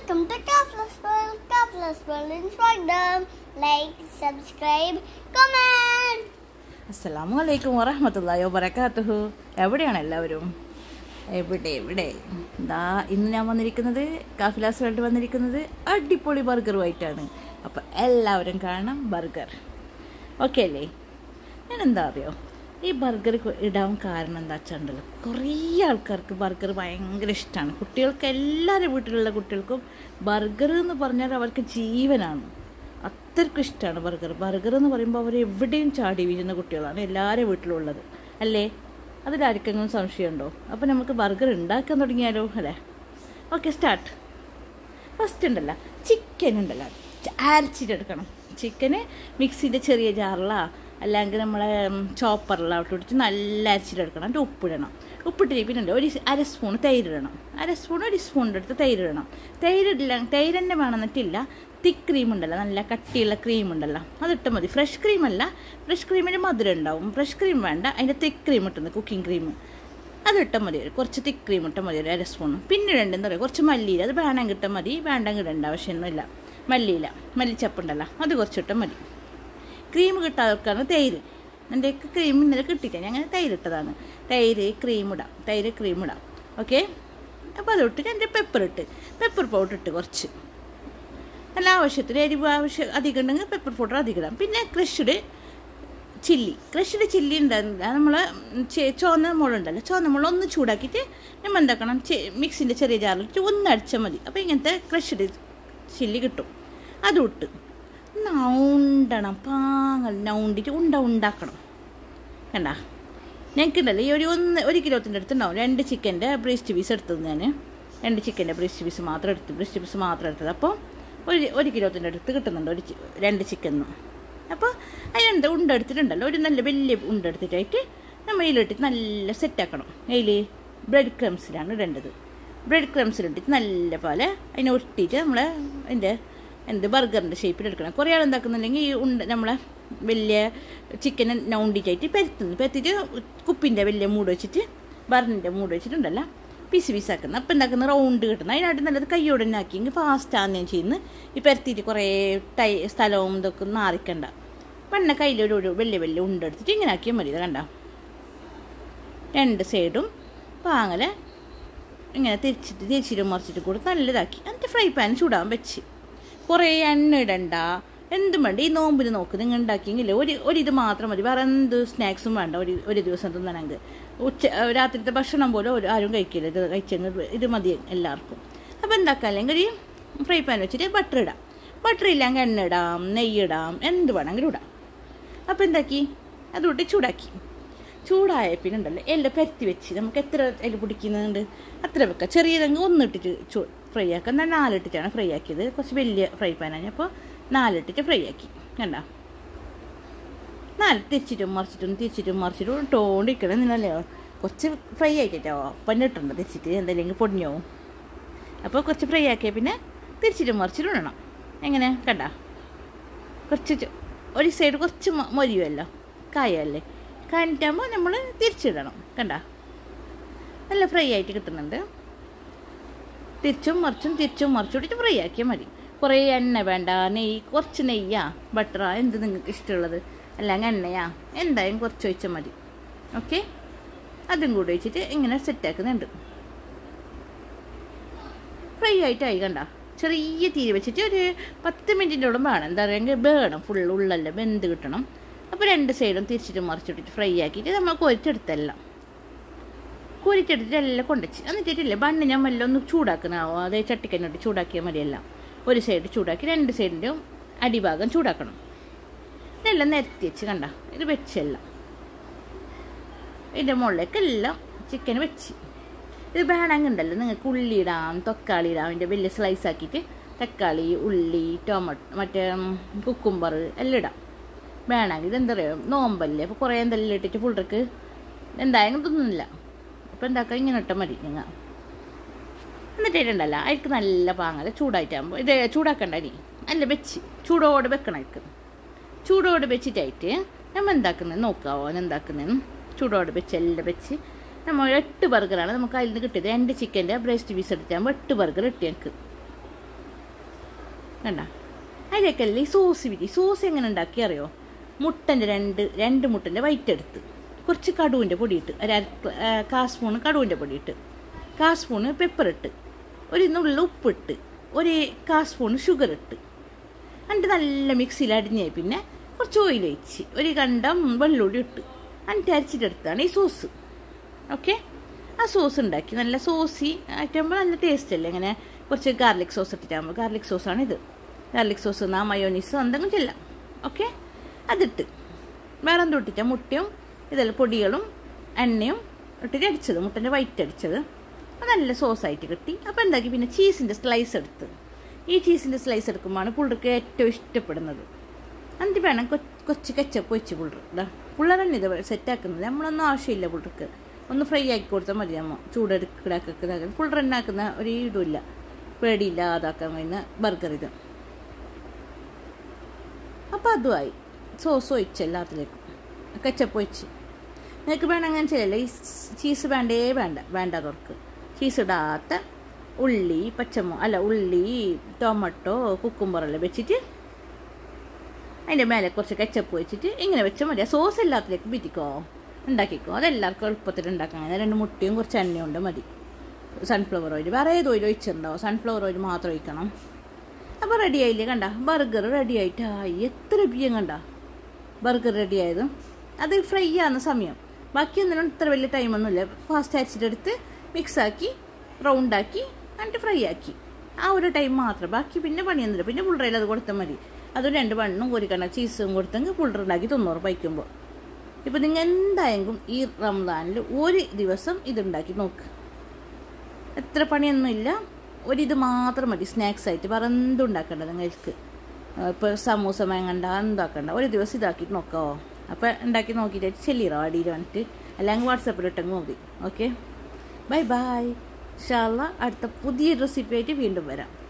Welcome to Kaflas World. Kaflas World instruct them. Like, subscribe, comment. അസ്സലാമു അലൈക്കും വറഹമത്തല്ലാഹി വബറകാതുഹു എവിടെയാണ് എല്ലാവരും എവിടെ എവിടെ ദാ ഇന്ന് ഞാൻ വന്നിരിക്കുന്നത് കാഫിലാസ് വേൾഡ് വന്നിരിക്കുന്നത് അടിപൊളി ബർഗറുമായിട്ടാണ് അപ്പം എല്ലാവരും കാണണം ബർഗർ ഓക്കെ അല്ലേ ഞാൻ എന്താ അറിയോ ഈ ബർഗർ ഇടാൻ കാരണം എന്താ വെച്ചാണ്ടല്ലോ കുറേ ആൾക്കാർക്ക് ബർഗർ ഭയങ്കര ഇഷ്ടമാണ് കുട്ടികൾക്ക് എല്ലാവരുടെ വീട്ടിലുള്ള കുട്ടികൾക്കും ബർഗർ എന്ന് പറഞ്ഞാൽ അവർക്ക് ജീവനാണ് അത്രയ്ക്കും ഇഷ്ടമാണ് ബർഗർ ബർഗർ എന്ന് പറയുമ്പോൾ അവർ എവിടെയും ചാടി വീഴുന്ന കുട്ടികളാണ് എല്ലാവരുടെ വീട്ടിലുള്ളത് അല്ലേ അതിലാർക്കെങ്കിലും സംശയമുണ്ടോ അപ്പോൾ നമുക്ക് ബർഗർ ഉണ്ടാക്കാൻ തുടങ്ങിയാലോ അല്ലേ ഓക്കെ സ്റ്റാർട്ട് ഫസ്റ്റ് ഉണ്ടല്ലോ ചിക്കൻ ഉണ്ടല്ലോ അരച്ചിട്ടെടുക്കണം ചിക്കന് മിക്സിൻ്റെ ചെറിയ ജാറിലാ അല്ലെങ്കിൽ നമ്മളെ ചോപ്പറിലോട്ട് ഇട്ടിട്ട് നല്ല അരച്ചിട്ടെടുക്കണം എന്നിട്ട് ഉപ്പിടണം ഉപ്പിട്ടിട്ട് പിന്നെ ഉണ്ട് ഒരു അര സ്പൂൺ തൈരിടണം അര സ്പൂൺ ഒരു സ്പൂണിൻ്റെ അടുത്ത് തൈരിടണം തൈരിടില്ല തൈര് തന്നെ വേണമെന്നിട്ടില്ല തിക്ക് ക്രീം ഉണ്ടല്ലോ നല്ല കട്ടിയുള്ള ക്രീം ഉണ്ടല്ലോ അതിട്ട് മതി ഫ്രഷ് ക്രീം അല്ല ഫ്രഷ് ക്രീമിന് മധുരം ഉണ്ടാവും ഫ്രഷ് ക്രീം വേണ്ട അതിൻ്റെ തിക്ക് ക്രീം ഇട്ടുന്നത് കുക്കിംഗ് ക്രീം അത് ഇട്ടാൽ മതി കുറച്ച് തിക്ക് ക്രീം ഇട്ടാൽ മതി ഒരു അര സ്പൂൺ പിന്നെ ഇടേണ്ടതെന്ന് പറയാം കുറച്ച് മല്ലിയില അത് വേണം കിട്ടാൽ മതി വേണ്ടെങ്കിൽ ഇടേണ്ട ആവശ്യമൊന്നുമില്ല മല്ലിയില മല്ലിച്ചപ്പുണ്ടല്ലോ അത് കുറച്ചിട്ടാൽ മതി ക്രീം കിട്ടാത്തവർക്കാണ് തൈര് എൻ്റെ ക്രീം ഇന്നലെ കിട്ടിയില്ല ഞാൻ അങ്ങനെ തൈര് ഇട്ടതാണ് തൈര് ക്രീം ഇടാം തൈര് ക്രീം ഇടാം ഓക്കെ അപ്പോൾ അതിട്ട് എൻ്റെ പെപ്പർ ഇട്ട് പെപ്പർ പൗഡർ ഇട്ട് കുറച്ച് നല്ല ആവശ്യത്തിന് എരിവ് ആവശ്യം അധികം ഉണ്ടെങ്കിൽ പെപ്പർ പൗഡർ അധികം ഇടാം പിന്നെ ക്രഷ്ഡ് ചില്ലി ക്രഷ്ഡ് ചില്ലി ഉണ്ടായിരുന്നില്ല നമ്മൾ ചുവന്ന മുളുണ്ടല്ലോ ചുവന്ന മുള ഒന്ന് ചൂടാക്കിയിട്ട് നമ്മൾ എന്താക്കണം മിക്സിൻ്റെ ചെറിയ ജാറിലിട്ട് ഒന്ന് അടിച്ചാൽ മതി അപ്പോൾ ഇങ്ങനത്തെ ക്രഷ്ഡ് ചില്ലി കിട്ടും അതും ഇട്ട് നൗണ്ടണം പാങ്ങൽ നൗണ്ടിട്ട് ഉണ്ട ഉണ്ടാക്കണം കണ്ട ഞങ്ങൾക്കുണ്ടല്ലോ ഈ ഒരു ഒന്ന് ഒരു കിലോത്തിൻ്റെ അടുത്തുണ്ടാവും രണ്ട് ചിക്കൻ്റെ ബ്രേസ്റ്റ് പീസ് എടുത്തത് ഞാൻ രണ്ട് ചിക്കൻ്റെ ബ്രേസ്റ്റ് പീസ് മാത്രം എടുത്ത് ബ്രേസ്റ്റ് പീസ് മാത്രം എടുത്തത് അപ്പോൾ ഒരു ഒരു കിലോത്തിൻ്റെ അടുത്ത് കിട്ടുന്നുണ്ട് ഒരു ചി- രണ്ട് ചിക്കനും അപ്പോൾ അതിനെന്താ ഉണ്ട എടുത്തിട്ടുണ്ടല്ലോ ഒരു നല്ല വലിയ ഉണ്ട എടുത്തിട്ടായിട്ട് നമ്മൾ ഇതിലിട്ടിട്ട് നല്ല സെറ്റാക്കണം അതിൽ ബ്രെഡ് ക്രംസിലാണ് ഇടേണ്ടത് ബ്രെഡ് ക്രംസിലിട്ടിട്ട് നല്ല പോലെ അതിനെ ഒട്ടിയിട്ട് നമ്മൾ അതിൻ്റെ എന്ത് ബർഗറിൻ്റെ ഷേപ്പിൽ എടുക്കണം കുറേ ആൾ എന്താക്കുന്നുണ്ടെങ്കിൽ ഈ ഉണ്ട നമ്മളെ വലിയ ചിക്കൻ നൗണ്ടിച്ചായിട്ട് പരത്തുന്നു പരത്തിയിട്ട് കുപ്പിൻ്റെ വലിയ മൂട് വെച്ചിട്ട് ബർണിൻ്റെ മൂട് വെച്ചിട്ടുണ്ടല്ലോ പീസ് പീസാക്കുന്നത് അപ്പം എന്താക്കുന്ന റൗണ്ട് കിട്ടുന്നത് അതിനായിട്ട് നല്ലത് കയ്യോടെ തന്നെ ആക്കിയെങ്കിൽ ഫാസ്റ്റാന്ന് ഞാൻ ചെയ്യുന്നത് ഈ പരത്തിയിട്ട് കുറേ ടൈ സ്ഥലവും ഇതൊക്കെ നാറിക്കണ്ട പണ്ണ കയ്യിലൊരു ഒരു വലിയ വലിയ ഉണ്ട എടുത്തിട്ട് ഇങ്ങനെ ആക്കിയാൽ മതി ഇത് കണ്ട രണ്ട് സൈഡും പാങ്ങലെ ഇങ്ങനെ തിരിച്ചിട്ട് തിരിച്ചിട്ട് മറിച്ചിട്ട് കൊടുത്ത് നല്ലതാക്കി എന്നിട്ട് ഫ്രൈ പാൻ ചൂടാൻ വെച്ച് കുറേ എണ്ണ ഇടണ്ട എന്തും വേണ്ട ഈ നോമ്പിന് നോക്ക് നിങ്ങൾ ഉണ്ടാക്കിയെങ്കിൽ ഒരു ഒരു ഇത് മാത്രം മതി വേറെ എന്ത് സ്നാക്സും വേണ്ട ഒരു ഒരു ദിവസം തിന്നണമെങ്കിൽ ഉച്ച രാത്രിത്തെ ഭക്ഷണം പോലും ഒരു ആരും കഴിക്കില്ല ഇത് കഴിച്ചെങ്കിൽ ഇത് മതി എല്ലാവർക്കും അപ്പോൾ എന്താക്കാം അല്ലെങ്കിൽ ഈ ഫ്രൈ പാൻ വെച്ചിട്ട് ബട്ടർ ഇടാം ബട്ടർ ഇല്ലെങ്കിൽ എണ്ണ ഇടാം നെയ്യ് ഇടാം എന്ത് വേണമെങ്കിലും ഇടാം അപ്പോൾ എന്താക്കി അതുകൊണ്ട് ചൂടാക്കി ചൂടായ പിന്നെ ഉണ്ടല്ലോ എല്ലാം പരത്തി വെച്ച് നമുക്ക് എത്ര എല്ലാം പിടിക്കുന്നുണ്ട് അത്ര വെക്കാം ചെറിയതെങ്കിൽ ഒന്നിട്ടിട്ട് ചൂ ഫ്രൈ ആക്കാം എന്നാൽ നാലിട്ടിട്ടാണ് ഫ്രൈ ആക്കിയത് കുറച്ച് വലിയ ഫ്രൈ പാനാണ് അപ്പോൾ നാലിട്ടിട്ട് ഫ്രൈ ആക്കി കണ്ട നാല് തിരിച്ചിട്ടും മറിച്ചിട്ടും തിരിച്ചിട്ടും മറിച്ചിട്ടും ഇട്ടോണ്ടിരിക്കണം എന്നല്ലേ കുറച്ച് ഫ്രൈ ആക്കിയിട്ടോ പന്നിട്ടുണ്ട് തിരിച്ചിട്ട് എന്തെങ്കിലും പൊടിഞ്ഞോ അപ്പോൾ കുറച്ച് ഫ്രൈ ആക്കിയ പിന്നെ തിരിച്ചിട്ടും മറിച്ചിട്ടും ഇടണം എങ്ങനെ കണ്ട കുറച്ച് ചു- ഒരു സൈഡ് കുറച്ച് മൊ- മൊരിയുമല്ലോ കായല്ലേ കാണിട്ടാകുമ്പോൾ നമ്മൾ തിരിച്ചിടണം കണ്ട നല്ല ഫ്രൈ ആയിട്ട് കിട്ടുന്നുണ്ട് തിരിച്ചും മറിച്ചും തിരിച്ചും മറിച്ചും ഇട്ടിട്ട് ഫ്രൈ ആക്കിയാൽ മതി കുറേ എണ്ണ വേണ്ട നെയ്യ് കുറച്ച് നെയ്യാ ബട്ടറാ എന്ത് നിങ്ങൾക്ക് ഇഷ്ടമുള്ളത് അല്ലെങ്കിൽ എണ്ണയാ എന്തായാലും കുറച്ച് ഒഴിച്ചാൽ മതി ഓക്കെ അതും കൂടി വെച്ചിട്ട് ഇങ്ങനെ സെറ്റാക്കുന്നുണ്ട് ഫ്രൈ ആയിട്ടായി കണ്ട ചെറിയ തീ വെച്ചിട്ട് ഒരു പത്ത് മിനിറ്റിനോളം വേണം എന്താ പറയുക വേണം ഫുൾ ഉള്ളല്ല വെന്ത് കിട്ടണം അപ്പോൾ രണ്ട് സൈഡും തിരിച്ചിട്ട് മറിച്ചിട്ടിട്ട് ഫ്രൈ ആക്കിയിട്ട് നമ്മൾ കൊരിച്ചെടുത്തെല്ലാം കോരിച്ചെടുത്തിട്ട് എല്ലാം കൊണ്ടുവച്ച് എന്നിട്ടില്ലേ ബണ്ണ് ഞാൻ മെല്ലെ ഒന്ന് ചൂടാക്കണാവോ അതേ ചട്ടിക്കന്നിട്ട് ചൂടാക്കിയാൽ മതിയെല്ലാം ഒരു സൈഡ് ചൂടാക്കി രണ്ട് സൈഡിൻ്റെയും അടിഭാഗം ചൂടാക്കണം ഇതെല്ലാം നിരത്തി വെച്ച് കണ്ട ഇത് വെച്ചെല്ലാം ഇതിൻ്റെ മുകളിലേക്ക് എല്ലാം ചിക്കൻ വെച്ച് ഇത് വേണമെങ്കിണ്ടല്ലോ നിങ്ങൾക്ക് ഉള്ളി ഇടാം തക്കാളി ഇടാം അതിൻ്റെ വലിയ സ്ലൈസ് ആക്കിയിട്ട് തക്കാളി ഉള്ളി ടൊമാറ്റോ മറ്റേ കുക്കുംബർ എല്ലാം ഇടാം വേണമെങ്കിൽ ഇതെന്താ പറയുക നോമ്പല്ലേ അപ്പോൾ കുറേ എന്തെല്ലാം ഇട്ടിട്ട് പുള്ളർക്ക് എന്തായാലും തിന്നുന്നില്ല അപ്പോൾ എന്താക്കുക ഇങ്ങനെ ഇട്ടാൽ മതി നിങ്ങൾ എന്നിട്ടുണ്ടല്ലോ അതിക്ക് നല്ല പാങ്ങല ചൂടായിട്ടാകുമ്പോൾ ഇത് ചൂടാക്കണ്ട അരി അല്ല വെച്ച് ചൂടോടെ വെക്കണം അതിക്ക് ചൂടോടെ വെച്ചിട്ടായിട്ട് നമ്മൾ എന്താക്കുന്നത് നോക്കാവോ എന്താക്കുന്നതെന്ന് ചൂടോടെ വെച്ച് എല്ലാം വെച്ച് നമ്മൾ എട്ട് ബർഗറാണ് നമുക്ക് അതിൽ നിന്ന് കിട്ടിയത് രണ്ട് ചിക്കൻ്റെ ബ്രസ്റ്റ് പീസ് എടുത്താകുമ്പോൾ എട്ട് ബർഗർ ഇട്ട് ഞങ്ങൾക്ക് കണ്ട അതിലേക്കല്ല ഈ സോസ് വിരി സോസ് എങ്ങനെ ഉണ്ടാക്കി അറിയോ മുട്ടൻ്റെ രണ്ട് രണ്ട് മുട്ടൻ്റെ വൈറ്റ് എടുത്ത് കുറച്ച് കടുവിൻ്റെ പൊടിയിട്ട് ഒരു അര ആ, കാ സ്പൂണ് കടുവിൻ്റെ പൊടിയിട്ട് കാ സ്പൂണ് പെപ്പർ ഇട്ട് ഒരു നുള്ളിൽ ഉപ്പിട്ട് ഒരു കാ സ്പൂണ് ഷുഗർ ഇട്ട് എന്നിട്ട് നല്ല മിക്സിയിൽ അടിഞ്ഞ് പിന്നെ കുറച്ച് ഓയിൽ ഒഴിച്ച് ഒരു കണ്ടം വെള്ളുള്ളി ഇട്ട് എന്നിട്ട് അരച്ചിട്ടെടുത്താണ് ഈ സോസ് ഓക്കെ ആ സോസ് ഉണ്ടാക്കി നല്ല സോസി ആയിട്ടാകുമ്പോൾ നല്ല ടേസ്റ്റ് അല്ലേ ഇങ്ങനെ കുറച്ച് ഗാർലിക് സോസ് ഇട്ടിട്ടാകുമ്പോൾ ഗാർലിക് സോസാണ് ഇത് ഗാർലിക് സോസ് എന്നാ മയോനീസോ എന്തെങ്കിലും ചെല്ലാം ഓക്കെ അതിട്ട് വേറെ എന്തും ഇട്ടിട്ടാ മുട്ടയും ഇതെല്ലാം പൊടികളും എണ്ണയും ഇട്ടിട്ട് അടിച്ചത് മുട്ടൻ്റെ വൈറ്റ് അടിച്ചത് അത് നല്ല സോസായിട്ട് കിട്ടി അപ്പോൾ എന്താക്കി പിന്നെ ചീസിൻ്റെ സ്ലൈസ് എടുത്ത് ഈ ചീസിൻ്റെ സ്ലൈസ് എടുക്കുമ്പോഴാണ് പുള്ളർക്ക് ഏറ്റവും ഇഷ്ടപ്പെടുന്നത് എന്നിട്ട് വേണം കൊ- കൊച്ച് കച്ചപ്പ് വെച്ച് പുള്ളർ ഇതാ പുള്ളർ തന്നെ ഇത് സെറ്റാക്കുന്നത് നമ്മളൊന്നും ആവശ്യമില്ല പുള്ളർക്ക് ഒന്ന് ഫ്രൈ ആക്കി കൊടുത്താൽ മതി അമ്മ ചൂടെടുക്കിടാക്കി പുള്ളർ തന്നെ ആക്കുന്ന ഒരു ഇതുമില്ല പേടിയില്ല അതാക്കാൻ കഴിയുന്ന ബർഗർ ഇത് അപ്പോൾ അതുമായി സോസ് ഒഴിച്ച് എല്ലാത്തിലേക്കും കച്ചപ്പ് ഒഴിച്ച് നിങ്ങൾക്ക് വേണം അങ്ങനെ ചെയ്യല്ല ഈ ചീസ് വേണ്ടേ വേണ്ട വേണ്ടാത്തവർക്ക് ചീസ് ഇടാത്ത ഉള്ളി പച്ചമോ അല്ല ഉള്ളി ടൊമാറ്റോ കുക്കുംബറെല്ലാം വെച്ചിട്ട് അതിൻ്റെ മേലെ കുറച്ച് കച്ചപ്പ് വെച്ചിട്ട് ഇങ്ങനെ വെച്ചാൽ മതി ആ സോസ് എല്ലാത്തിലേക്ക് പിറ്റിക്കോ ഉണ്ടാക്കിക്കോ അതെല്ലാവർക്കും എളുപ്പത്തിൽ ഉണ്ടാക്കാൻ കഴിയും. രണ്ട് മുട്ടയും കുറച്ച് എണ്ണയും ഉണ്ട് മതി സൺഫ്ലവർ ഓയിൽ വേറെ ഏത് ഓയിൽ ഒഴിച്ചിട്ടുണ്ടാവും സൺഫ്ലവർ ഓയിൽ മാത്രം ഒഴിക്കണം അപ്പോൾ റെഡി ആയില്ലേ കണ്ട ബർഗർ റെഡി ആയിട്ടായി എത്ര ബിയ്യം കണ്ട ബർഗർ റെഡി ആയത് അത് ഫ്രൈ ആകുന്ന സമയം ബാക്കിയൊന്നിനും ഇത്ര വലിയ ടൈമൊന്നുമില്ല ഫാസ്റ്റ് അരിച്ചിട്ടെടുത്ത് മിക്സാക്കി റൗണ്ടാക്കി എന്നിട്ട് ഫ്രൈ ആക്കി ആ ഒരു ടൈം മാത്രം ബാക്കി പിന്നെ പണിയൊന്നുമില്ല പിന്നെ പുള്ളറയിൽ അത് കൊടുത്താൽ മതി അത് രണ്ട് ബണ്ണും കോരിക്കണ്ട ചീസും കൊടുത്തെങ്കിൽ പുള്ളർ ഉണ്ടാക്കി തൊണ്ണൂറ് പൈക്കുമ്പോൾ ഇപ്പം നിങ്ങൾ എന്തായെങ്കിലും ഈ റംസാനിൽ ഒരു ദിവസം ഇതുണ്ടാക്കി നോക്ക് എത്ര പണിയൊന്നുമില്ല ഒരിത് മാത്രം മതി സ്നാക്സ് ആയിട്ട് വേറെ എന്തും ഉണ്ടാക്കണ്ട നിങ്ങൾക്ക് ഇപ്പോൾ സമൂസ മേങ്ങണ്ട എന്താക്കണ്ട ഒരു ദിവസം ഇതാക്കിയിട്ട് നോക്കാവോ അപ്പോൾ ഉണ്ടാക്കി നോക്കിയിട്ട് ചെല്ലിറോ അടിയിൽ വന്നിട്ട് അല്ലെങ്കിൽ വാട്സപ്പിൽ ഇട്ടെങ്കിൽ മതി ഓക്കെ ബൈ ബൈ ഷാള്ള അടുത്ത പുതിയ റെസിപ്പി ആയിട്ട് വീണ്ടും വരാം